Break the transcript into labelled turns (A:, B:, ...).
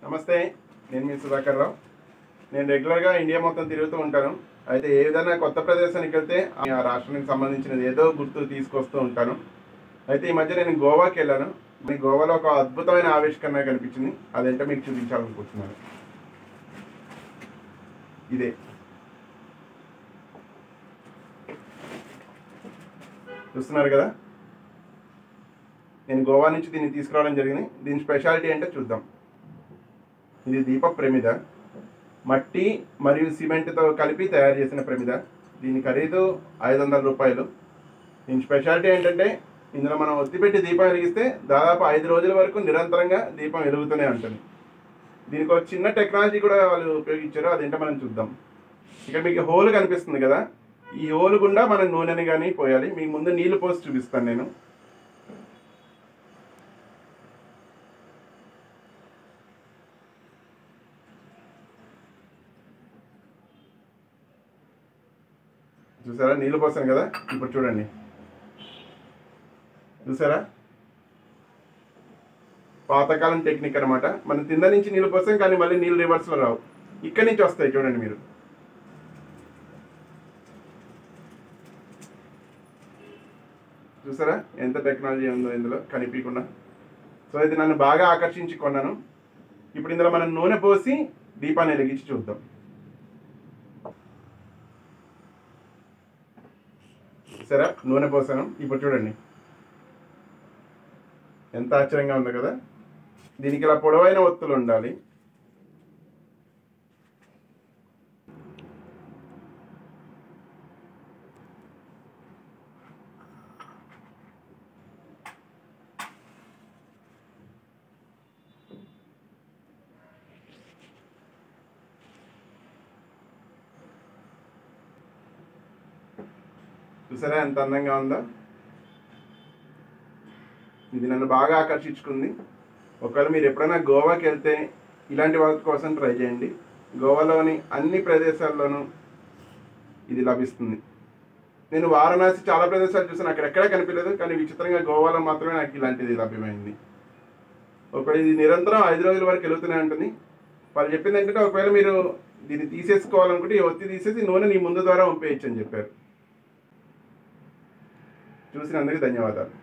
A: నమస్తే నేను మీ సుధాకర్ రావు నేను రెగ్యులర్గా ఇండియా మొత్తం తిరుగుతూ ఉంటాను అయితే ఏ విధంగా కొత్త ప్రదేశానికి వెళ్తే ఆ రాష్ట్రానికి సంబంధించినది ఏదో గుర్తు తీసుకొస్తూ ఉంటాను అయితే ఈ మధ్య నేను గోవాకి వెళ్ళాను మీ గోవాలో ఒక అద్భుతమైన ఆవిష్కరణ కనిపించింది అదేంటో మీకు చూపించాలనుకుంటున్నాను ఇదే చూస్తున్నారు కదా నేను గోవా నుంచి దీన్ని తీసుకురావడం జరిగింది దీని స్పెషాలిటీ ఏంటో చూద్దాం ఇది దీప ప్రమిద మట్టి మరియు సిమెంట్తో కలిపి తయారు చేసిన ప్రమిద దీని ఖరీదు ఐదు వందల రూపాయలు దీని స్పెషాలిటీ ఏంటంటే ఇందులో మనం ఒత్తిపెట్టి దీపం వెలిగిస్తే దాదాపు ఐదు రోజుల వరకు నిరంతరంగా దీపం వెలుగుతూనే ఉంటుంది దీనికి ఒక చిన్న టెక్నాలజీ కూడా వాళ్ళు ఉపయోగించారు అదేంటో మనం చూద్దాం ఇక్కడ మీకు హోల్ కనిపిస్తుంది కదా ఈ హోల్ గుండా మనం నూనెని కానీ పోయాలి మీకు ముందు నీళ్లు పోసి చూపిస్తాను నేను చూసారా నీళ్ళు పోసాను కదా ఇప్పుడు చూడండి చూసారా పాతకాలం టెక్నిక్ అనమాట మనం కింద నుంచి నీళ్ళు పోసాం కానీ మళ్ళీ నీళ్ళు రివర్స్లో రావు ఇక్కడి నుంచి వస్తాయి చూడండి మీరు చూసారా ఎంత టెక్నాలజీ ఉందో ఇందులో కనిపించకుండా సో ఇది నన్ను బాగా ఆకర్షించి కొన్నాను ఇప్పుడు ఇందులో మనం నూనె పోసి దీపాన్ని వెలిగించి చూద్దాం సరే నూనె పోసాను ఇప్పుడు చూడండి ఎంత ఆశ్చర్యంగా ఉందో కదా దీనికి ఇలా పొడవైన ఒత్తులు ఉండాలి చూసారా ఎంత అందంగా ఉందో ఇది నన్ను బాగా ఆకర్షించుకుంది ఒకవేళ మీరు ఎప్పుడైనా గోవాకి వెళ్తే ఇలాంటి వాటి కోసం ట్రై చేయండి గోవాలోని అన్ని ప్రదేశాల్లోనూ ఇది లభిస్తుంది నేను వారణాసి చాలా ప్రదేశాలు చూసాను అక్కడ ఎక్కడా కనిపించలేదు కానీ విచిత్రంగా గోవాలో మాత్రమే నాకు ఇలాంటిది లభ్యమైంది ఒకవేళ ఇది నిరంతరం ఐదు రోజుల వరకు వెళుతూనే ఉంటుంది వాళ్ళు చెప్పింది ఏంటంటే ఒకవేళ మీరు దీన్ని తీసేసుకోవాలనుకుంటే ఈ ఒత్తి తీసేసి నూనె నీ ముందు ద్వారా పంపేయచ్చు అని చెప్పారు చూసినందుకు ధన్యవాదాలు